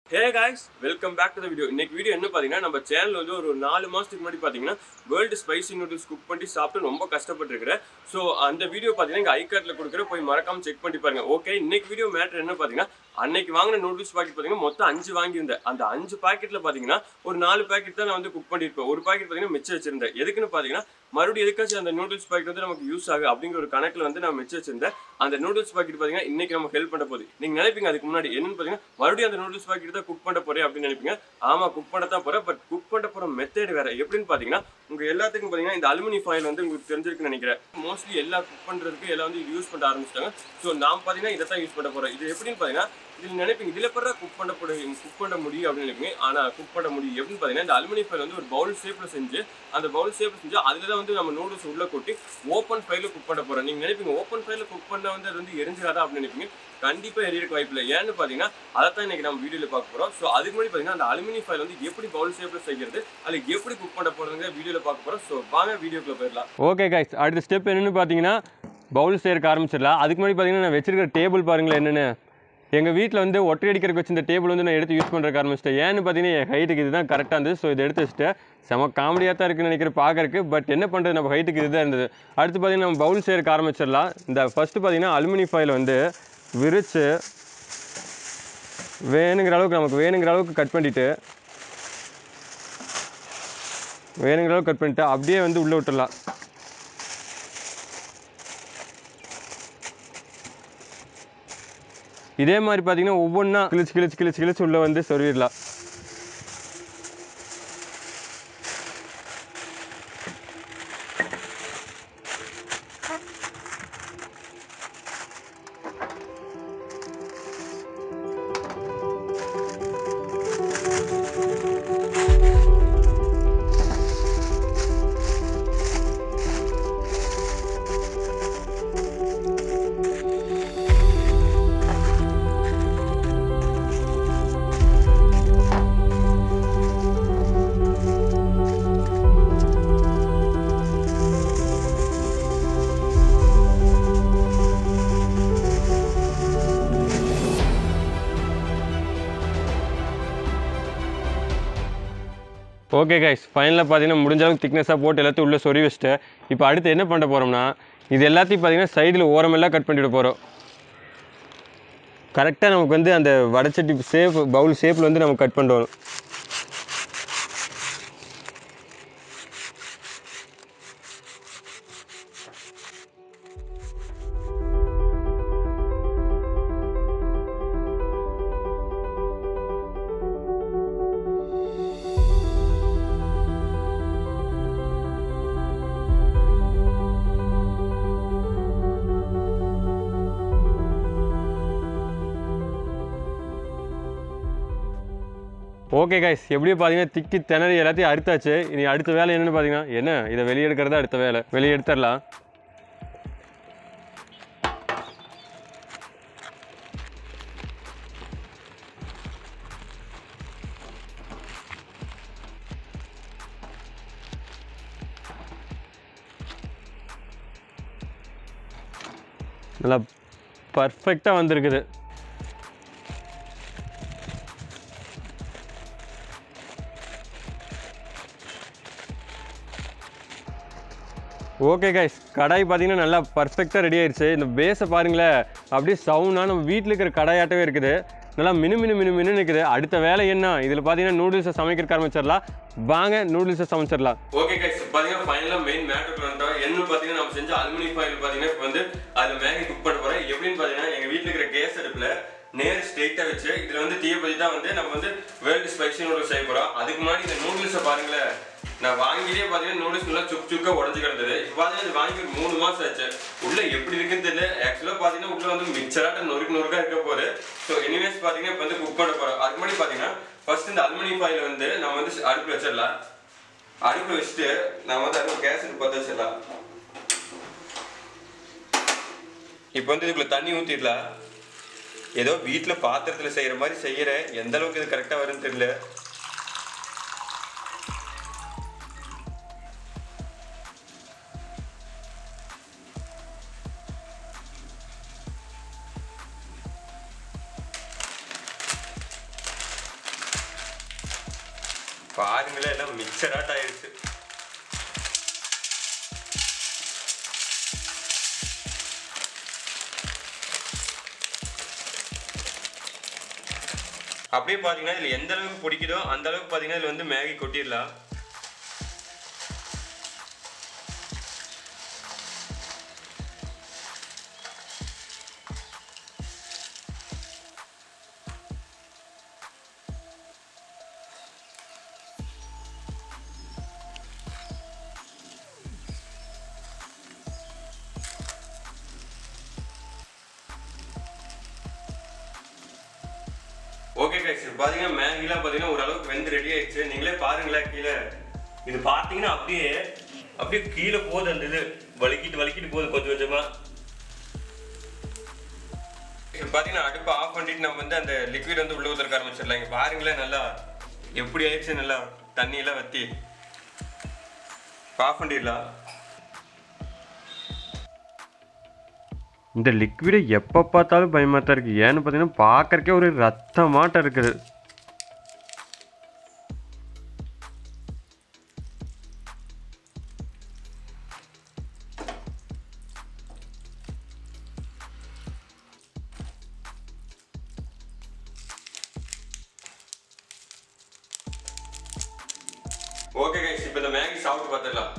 Hey guys welcome back to the video இன்னைக்கு video என்ன பார்த்தீங்கன்னா நம்ம சேனல் வந்து ஒரு நாலு மாதத்துக்கு முன்னாடி பார்த்தீங்கன்னா வேர்ல்டு ஸ்பைசி நூடுல்ஸ் குக் பண்ணி சாப்பிட்டு ரொம்ப கஷ்டப்பட்டுருக்கிறேன் ஸோ அந்த வீடியோ பார்த்தீங்கன்னா இங்கே ஐகார்ட்டில் கொடுக்குற போய் மறக்காம செக் பண்ணி பாருங்க ஓகே இன்னைக்கு வீடியோ மேட்ரு என்ன பார்த்தீங்கன்னா அன்னைக்கு வாங்கின நூடுல்ஸ் பாக்கெட் பார்த்தீங்கன்னா மொத்தம் அஞ்சு வாங்கியிருந்தேன் அந்த அஞ்சு பாக்கெட்டில் பார்த்தீங்கன்னா ஒரு நாலு பாக்கெட் தான் நான் வந்து குக் பண்ணியிருப்பேன் ஒரு பாக்கெட் பார்த்தீங்கன்னா மிச்சம் வச்சிருந்தேன் எதுக்குன்னு பார்த்தீங்கன்னா மறுபடியும் எதுக்காச்சும் அந்த நூடுல்ஸ் பாக்கெட் வந்து நமக்கு யூஸ் ஆகும் அப்படிங்கிற ஒரு கணக்கில் வந்து நான் மிச்சம் வச்சிருந்தேன் அந்த நூடுல்ஸ் பாக்கெட் பார்த்தீங்கன்னா இன்னைக்கு நமக்கு ஹெல்ப் பண்ண போகுது நீங்க நினைப்பீங்க அதுக்கு முன்னாடி என்னன்னு பார்த்தீங்கன்னா மறுபடியும் அந்த நூடுல்ஸ் பாக்கெட் தான் குக் பண்ண போறேன் அப்படின்னு நினைப்பீங்க ஆமா குக் பண்ண தான் போறேன் பட் குக் பண்ண போற மெத்தட் வேற எப்படின்னு பார்த்தீங்கன்னா உங்க எல்லாத்துக்கும் பார்த்தீங்கன்னா இந்த அலுமினி ஃபாயில் வந்து உங்களுக்கு தெரிஞ்சிருக்குன்னு நினைக்கிறேன் மோஸ்ட்லி எல்லா குக் பண்றதுக்கு எல்லாம் வந்து யூஸ் பண்ண ஆரம்பிச்சிட்டாங்க ஸோ நான் பார்த்தீங்கன்னா இதை தான் யூஸ் பண்ண போறேன் இது எப்படின்னு பார்த்தீங்கன்னா இதில் நினைப்பீங்க இதில் பிறகு குக் பண்ண குக் பண்ண முடியும் அப்படின்னு நினைப்பீங்க ஆனால் குக் பண்ண முடியும் எப்படின்னு பார்த்தீங்கன்னா இந்த அலுமினி ஃபைல் வந்து ஒரு பவுல் ஷேப்பில் செஞ்சு அந்த பவுல் ஷேப்பில் செஞ்சு அதில் தான் வந்து நம்ம நூடுல்ஸ் உள்ளே கொட்டி ஓப்பன் ஃபைலில் குக் பண்ண போகிறோம் நீங்கள் நினைப்பீங்க ஓப்பன் ஃபைலில் குக் பண்ண வந்து அது வந்து எரிஞ்சிடாதா அப்படின்னு நினைப்பீங்க கண்டிப்பாக எரியறதுக்கு வாய்ப்பு இல்லை ஏன்னு பார்த்தீங்கன்னா அதை தான் இன்னைக்கு நம்ம வீடியோவில் பார்க்க போகிறோம் ஸோ அதுக்கு முன்னாடி பார்த்தீங்கன்னா அந்த அலுமினி ஃபைல் வந்து எப்படி பவுல் ஷேப்பில் செய்கிறது அதில் எப்படி குக் பண்ண போகிறதுங்க வீடியோவில் பார்க்க போகிறோம் ஸோ வாங்க வீடியோக்குள்ள போயிடலாம் ஓகே கைஸ் அடுத்த ஸ்டெப் என்னன்னு பார்த்தீங்கன்னா பவுல் செய்யறக்க ஆரம்பிச்சிடலாம் அதுக்கு முன்னாடி பார்த்தீங்கன்னா நான் வச்சிருக்கிற டேபிள் பாருங்களேன் என்னென்னு எங்கள் வீட்டில் வந்து ஒற்றை அடிக்கிறதுக்கு வச்சு இந்த டேபிள் வந்து நான் எடுத்து யூஸ் பண்ணுறதுக்கு ஆரம்பிச்சிட்டேன் ஏன்னு பார்த்தீங்கன்னா என் ஹைட்டுக்கு இதுதான் கரெக்டாக இருந்தது ஸோ இதை எடுத்து வச்சுட்டு செம காமெடியாக தான் இருக்குன்னு நினைக்கிற பார்க்கறக்கு பட் என்ன பண்ணுறது நம்ம ஹைட்டுக்கு இதுதான் இருந்தது அடுத்து பார்த்தீங்கன்னா நம்ம பவுல் செய்யறதுக்கு ஆரம்பிச்சிடலாம் இந்த ஃபஸ்ட்டு பார்த்தீங்கன்னா அலுமினி ஃபைல் வந்து விரித்து வேணுங்கிற அளவுக்கு நமக்கு வேணுங்கிற அளவுக்கு கட் பண்ணிட்டு வேணுங்கிற அளவுக்கு கட் பண்ணிட்டு அப்படியே வந்து உள்ளே விட்டுடலாம் இதே மாதிரி பார்த்தீங்கன்னா ஒவ்வொன்றா கிழிச்சு கிழிச்சு கிழிச்சு கிழிச்சு உள்ளே வந்து சொருவிடலாம் ஓகே கைஸ் ஃபைனலாக பார்த்தீங்கன்னா முடிஞ்ச அளவுக்கு திக்னஸாக போட்டு எல்லாத்தையும் உள்ளே சொறி வச்சுட்டு இப்போ அடுத்து என்ன பண்ண போகிறோம்னா இது எல்லாத்தையும் பார்த்தீங்கன்னா சைடில் ஓரமெல்லாம் கட் பண்ணிவிட போகிறோம் கரெக்டாக நமக்கு வந்து அந்த வடச்சட்டி ஷேப் பவுல் ஷேப்பில் வந்து நம்ம கட் பண்ணுறோம் ஓகே கைஸ் எப்படியும் பார்த்தீங்கன்னா திக்கி திணறி எல்லாத்தையும் அறுத்தாச்சு இனி அடுத்த வேலை என்னென்னு பார்த்தீங்கன்னா என்ன இதை வெளியே எடுக்கிறது அடுத்த வேலை வெளியே எடுத்துடலாம் நல்லா பர்ஃபெக்டாக வந்திருக்குது ஓகே கைஸ் கடாய் பார்த்தீங்கன்னா நல்லா பர்ஃபெக்டாக ரெடி ஆயிடுச்சு இந்த பேஸை பாருங்களேன் அப்படியே சவுண்டாக நம்ம வீட்டில் இருக்கிற கடாயாட்டவே இருக்குது நல்லா மினு மினு மினு மினு இருக்குது அடுத்த வேலை என்ன இதில் பார்த்தீங்கன்னா நூடுல்ஸை சமைக்கிறக்க ஆரம்பிச்சிடலாம் வாங்க நூடுல்ஸை சமைச்சிடலாம் ஓகே கைஸ் பார்த்தீங்கன்னா ஃபைனலாக மெயின் மேட்டர் வந்துட்டோம் என்ன பார்த்தீங்கன்னா நம்ம செஞ்ச அலுமினி ஃபாயில் பார்த்தீங்கன்னா இப்போ வந்து அதில் மேகி குக் பண்ண போகிறேன் எப்படின்னு பார்த்தீங்கன்னா எங்கள் வீட்டில் இருக்கிற கேஸ் அடுப்பில் நேர் ஸ்ட்ரெயிட்டாக வச்சு இதில் வந்து தீய பற்றி தான் வந்து நம்ம வந்து வேர்ல்டு ஸ்பைசி நூடுல்ஸ் செய்ய போகிறோம் அதுக்கு முன்னாடி இந்த நூடுல்ஸை பாருங்களேன் நான் வாங்கிட்டே பார்த்தீங்கன்னா நூடுல்ஸ் நல்லா சுக் சுக்கா உடஞ்சு கிடந்தது இப்போ பார்த்தீங்கன்னா இது வாங்கி ஒரு மூணு மாதம் ஆச்சு உள்ள எப்படி இருக்குன்னு தெரியல ஆக்சுவலாக பார்த்தீங்கன்னா உள்ள வந்து மிச்சராட்ட நொறுக்கு நொறுக்கா இருக்க போகுது ஸோ எனிவேஸ் பார்த்தீங்கன்னா இப்போ வந்து குக் பண்ண போகிறோம் அதுக்கு முன்னாடி பார்த்தீங்கன்னா ஃபர்ஸ்ட் இந்த அலுமினி ஃபாயில் வந்து நம்ம வந்து அடுப்பில் வச்சிடலாம் அடுப்பு வச்சுட்டு நான் வந்து அடுப்பு கேஸ் பற்ற வச்சிடலாம் இப்போ வந்து இதுக்குள்ள தண்ணி ஊற்றிடலாம் ஏதோ வீட்டில் பாத்திரத்தில் செய்கிற மாதிரி செய்கிறேன் எந்த அளவுக்கு இது கரெக்டாக வரும்னு தெரியல பாருங்களேன் எல்லாம் மிக்சராட் ஆயிடுச்சு அப்படியே பார்த்தீங்கன்னா இதில் எந்த அளவுக்கு பிடிக்குதோ அந்த அளவுக்கு பார்த்தீங்கன்னா இதில் வந்து மேகி கொட்டிடலாம் ஓகே கைஸ் இப்போ பார்த்தீங்கன்னா மேகிலாம் பார்த்தீங்கன்னா ஓரளவுக்கு வெந்து ரெடி ஆயிடுச்சு நீங்களே பாருங்களேன் கீழே இது பார்த்தீங்கன்னா அப்படியே அப்படியே கீழே போகுது அந்த இது வலிக்கிட்டு வலிக்கிட்டு போகுது கொஞ்சம் கொஞ்சமா இப்போ பார்த்தீங்கன்னா அடுப்பு ஆஃப் பண்ணிட்டு நம்ம வந்து அந்த லிக்விட் வந்து உள்ள ஊற்றுறக்க ஆரம்பிச்சிடலாம் இங்கே பாருங்களேன் நல்லா எப்படி ஆயிடுச்சு நல்லா தண்ணியெல்லாம் வத்தி ஆஃப் பண்ணிடலாம் இந்த லிக்விடை எப்போ பார்த்தாலும் பயமாக தான் இருக்குது ஏன்னு பார்த்தீங்கன்னா பார்க்கறக்கே ஒரு ரத்தமாட்டம் இருக்குது ஓகே கைஸ் இப்போ இந்த மேகி சாப்பிட்டு பார்த்துடலாம்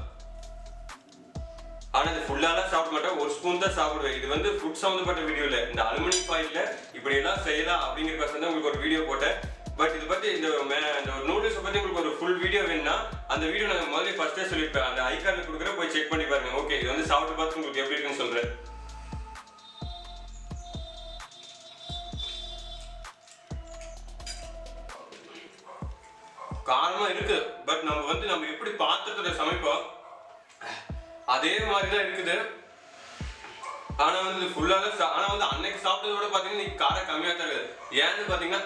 ஆனா இது ஃபுல்லாலாம் சாப்பிட மாட்டேன் ஒரு ஸ்பூன் தான் சாப்பிடுவேன் இது வந்து ஃபுட் சம்மந்தப்பட்ட வீடியோ இல்ல இந்த அலுமினியம் ஃபாயில்ல இப்படி எல்லாம் செய்யலாம் அப்படிங்கிற பசங்க தான் உங்களுக்கு ஒரு வீடியோ போட்டேன் பட் இது பத்தி இந்த மே- இந்த நூடுல்ஸ் பத்தி உங்களுக்கு ஒரு ஃபுல் வீடியோ வேணும்னா அந்த வீடியோ நான் முதல்ல ஃபர்ஸ்டே சொல்லியிருப்பேன் அந்த ஐகார்ல கொடுக்குற போய் செக் பண்ணி பாருங்க ஓகே இது வந்து சாப்பிட்டு பார்த்து உங்களுக்கு எப்படி இருக்குன்னு சொல்றேன் காரமா இருக்கு பட் நம்ம வந்து நம்ம எப்படி பாத்திரத்துல சமைப்போம் அதே மாதிரி தான் இருக்குது ஆனா வந்து ஃபுல்லாக ஆனா வந்து அன்னைக்கு சாப்பிட்டதை விட பாத்தீங்கன்னா இன்னைக்கு காரம் கம்மியா தான் இருக்குது ஏன்னு பாத்தீங்கன்னா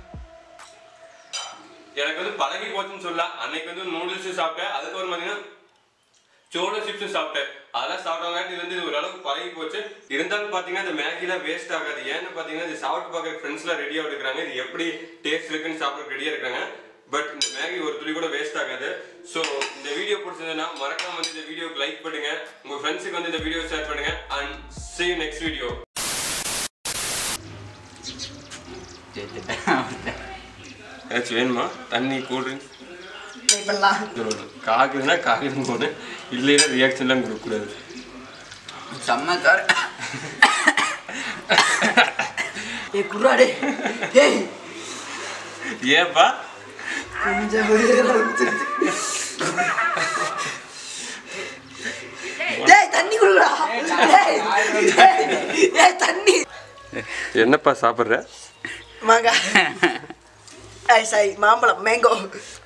எனக்கு வந்து பழகி போச்சுன்னு சொல்லலாம் அன்னைக்கு வந்து நூடுல்ஸ் சாப்பிட்டேன் அதுக்கப்புறம் பாத்தீங்கன்னா சோள சிப்ஸும் சாப்பிட்டேன் அதெல்லாம் சாப்பிட்டவங்காட்டி இது வந்து இது ஓரளவுக்கு பழகி போச்சு இருந்தாலும் பாத்தீங்கன்னா இந்த மேகிலாம் வேஸ்ட் ஆகாது ஏன்னு பாத்தீங்கன்னா இது சாப்பிட்டு பார்க்குற ஃப்ரெண்ட்ஸ்லாம் ரெடியாக இருக்கிறாங்க இது எப்படி டேஸ்ட் இருக்குன்னு சாப்பிட ரெடியாக இருக்காங்க பட் இந்த மேகி ஒரு துளி கூட வேஸ்ட் ஆகாது ஸோ இந்த வீடியோ பிடிச்சதுன்னா மறக்காம வந்து இந்த வீடியோக்கு லைக் பண்ணுங்க உங்க ஃப்ரெண்ட்ஸுக்கு வந்து இந்த வீடியோ ஷேர் பண்ணுங்க and see you next video ஏதாச்சும் வேணுமா தண்ணி கூல்ட்ரிங்க்ஸ் ட்ரை பண்ணலாம் காக்குதுன்னா காக்குதுன்னு போது இல்லைன்னா ரியாக்ஷன்லாம் கொடுக்கக்கூடாது செம்மக்கார ஏய் குர்ராடே ஏய் ஏப்பா கொஞ்சம் விழுக ஆரம்பிச்சிருச்சு. டேய் தண்ணி குடுடா டேய் டேய், ஏய் தண்ணி என்னப்பா சாப்பிட்ற மாங்கா ஐ சாய் மாம்பழம் மேங்கோ